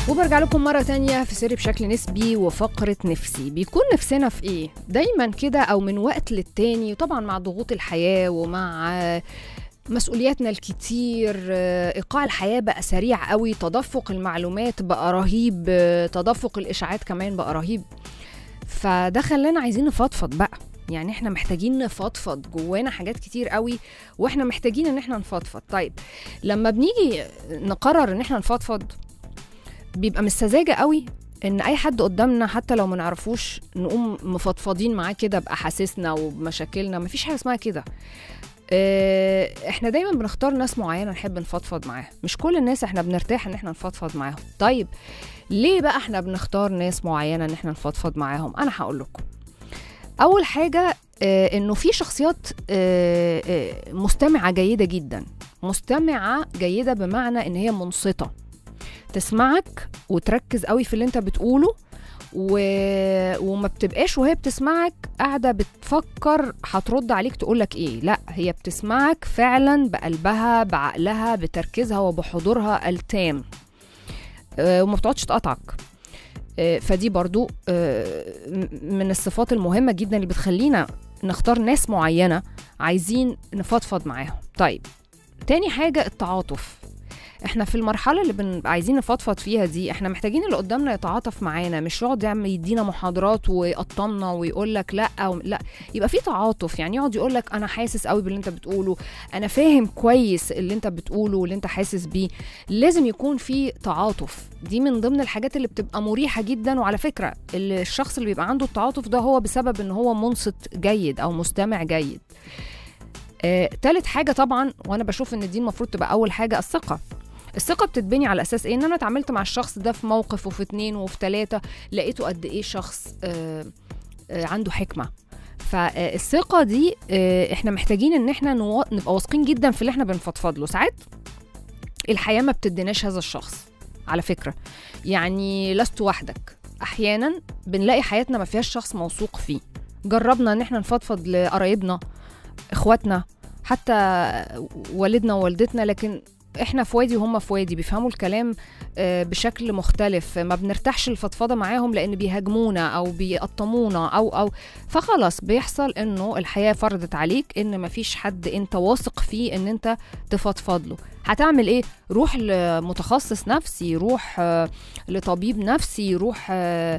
وبرجع لكم مرة تانية في سر بشكل نسبي وفقرة نفسي بيكون نفسنا في ايه؟ دايما كده او من وقت للتاني وطبعا مع ضغوط الحياة ومع مسؤولياتنا الكتير ايقاع الحياه بقى سريع قوي تدفق المعلومات بقى رهيب تدفق الاشاعات كمان بقى رهيب فده خلانا عايزين نفضفض بقى يعني احنا محتاجين نفضفض جوانا حاجات كتير قوي واحنا محتاجين ان احنا نفضفض طيب لما بنيجي نقرر ان احنا نفضفض بيبقى مستزاجه قوي ان اي حد قدامنا حتى لو ما نعرفوش نقوم مفضفضين معاه كده باحاسيسنا وبمشاكلنا مفيش حاجه اسمها كده اه احنا دايما بنختار ناس معينه نحب نفضفض معاها مش كل الناس احنا بنرتاح ان احنا نفضفض معاهم طيب ليه بقى احنا بنختار ناس معينه ان احنا نفضفض معاهم انا هقول لكم اول حاجه اه انه في شخصيات اه اه مستمعه جيده جدا مستمعه جيده بمعنى ان هي منصته تسمعك وتركز قوي في اللي انت بتقوله و... وما بتبقاش وهي بتسمعك قاعده بتفكر هترد عليك تقولك ايه لا هي بتسمعك فعلا بقلبها بعقلها بتركيزها وبحضورها التام أه وما بتقعدش تقطعك أه فدي برضو أه من الصفات المهمه جدا اللي بتخلينا نختار ناس معينه عايزين نفضفض معاهم طيب تاني حاجه التعاطف احنا في المرحله اللي بنبقى عايزين نفضفض فيها دي احنا محتاجين اللي قدامنا يتعاطف معانا مش يقعد يعمل يدينا محاضرات ويقطمنا ويقول لك لا أو لا يبقى في تعاطف يعني يقعد يقول لك انا حاسس قوي باللي انت بتقوله انا فاهم كويس اللي انت بتقوله واللي انت حاسس بيه لازم يكون في تعاطف دي من ضمن الحاجات اللي بتبقى مريحه جدا وعلى فكره الشخص اللي بيبقى عنده التعاطف ده هو بسبب ان هو منصت جيد او مستمع جيد آه، تالت حاجه طبعا وانا بشوف ان دي المفروض تبقى اول حاجه الثقه الثقة بتتبني على أساس إيه؟ إن أنا اتعاملت مع الشخص ده في موقف وفي اتنين وفي تلاتة لقيته قد إيه شخص آه آه عنده حكمة فالثقة دي آه إحنا محتاجين إن إحنا نو... نبقى واثقين جدا في اللي إحنا بنفضفض له ساعات الحياة ما بتديناش هذا الشخص على فكرة يعني لست وحدك أحيانا بنلاقي حياتنا ما فيهاش شخص موثوق فيه جربنا إن إحنا نفضفض لقرايبنا إخواتنا حتى والدنا ووالدتنا لكن احنا في وادي وهم في وادي بيفهموا الكلام بشكل مختلف ما بنرتاحش الفضفضه معاهم لان بيهاجمونا او بيقطمونا او او فخلاص بيحصل انه الحياه فرضت عليك ان مفيش حد انت واثق فيه ان انت تفضفض له هتعمل ايه روح لمتخصص نفسي روح لطبيب نفسي روح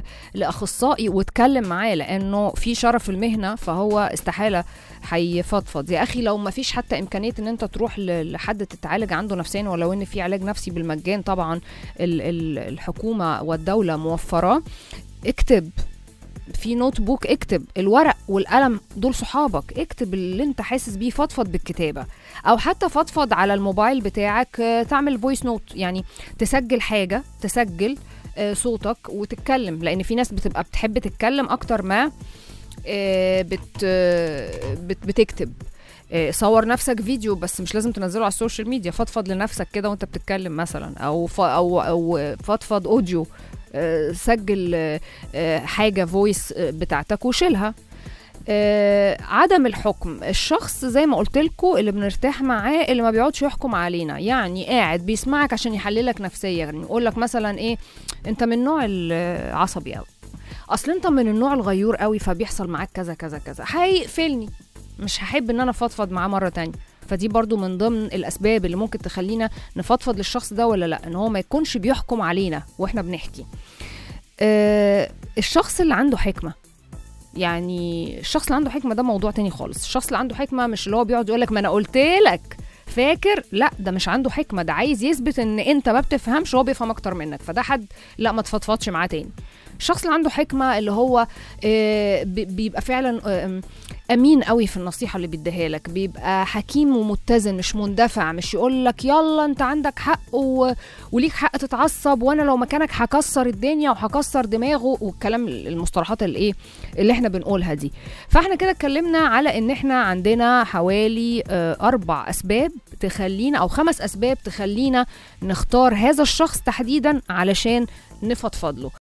لاخصائي واتكلم معاه لانه في شرف المهنه فهو استحاله هيفضفض يا اخي لو ما فيش حتى امكانيه ان انت تروح لحد تتعالج عنده نفسيا ولو ان في علاج نفسي بالمجان طبعا الحكومه والدوله موفراه اكتب في نوت بوك اكتب الورق والقلم دول صحابك اكتب اللي انت حاسس بيه فضفض بالكتابه او حتى فضفض على الموبايل بتاعك تعمل فويس نوت يعني تسجل حاجه تسجل صوتك وتتكلم لان في ناس بتبقى بتحب تتكلم اكتر ما بت بتكتب صور نفسك فيديو بس مش لازم تنزله على السوشيال ميديا فضفض لنفسك كده وانت بتتكلم مثلا او او او فضفض اوديو سجل حاجه فويس بتاعتك وشيلها عدم الحكم الشخص زي ما قلت لكم اللي بنرتاح معاه اللي ما بيقعدش يحكم علينا يعني قاعد بيسمعك عشان يحللك نفسيا يعني يقول لك مثلا ايه انت من النوع العصبي قوي اصل انت من النوع الغيور قوي فبيحصل معاك كذا كذا كذا هيقفلني مش هحب ان انا افضفض معاه مره تانية فدي برضو من ضمن الاسباب اللي ممكن تخلينا نفضفض للشخص ده ولا لا ان هو ما يكونش بيحكم علينا واحنا بنحكي أه الشخص اللي عنده حكمه يعني الشخص اللي عنده حكمه ده موضوع تاني خالص الشخص اللي عنده حكمه مش اللي هو بيقعد يقول لك ما انا قلت لك فاكر لا ده مش عنده حكمه ده عايز يثبت ان انت ما بتفهمش هو بيفهم اكتر منك فده حد لا ما تفضفضش معاه تاني الشخص اللي عنده حكمه اللي هو آه بيبقى فعلا آه امين قوي في النصيحه اللي بيديها لك بيبقى حكيم ومتزن مش مندفع مش يقول لك يلا انت عندك حق و... وليك حق تتعصب وانا لو مكانك هكسر الدنيا وهكسر دماغه والكلام المصطلحات اللي ايه اللي احنا بنقولها دي فاحنا كده اتكلمنا على ان احنا عندنا حوالي آه اربع اسباب تخلينا او خمس اسباب تخلينا نختار هذا الشخص تحديدا علشان نفضفض له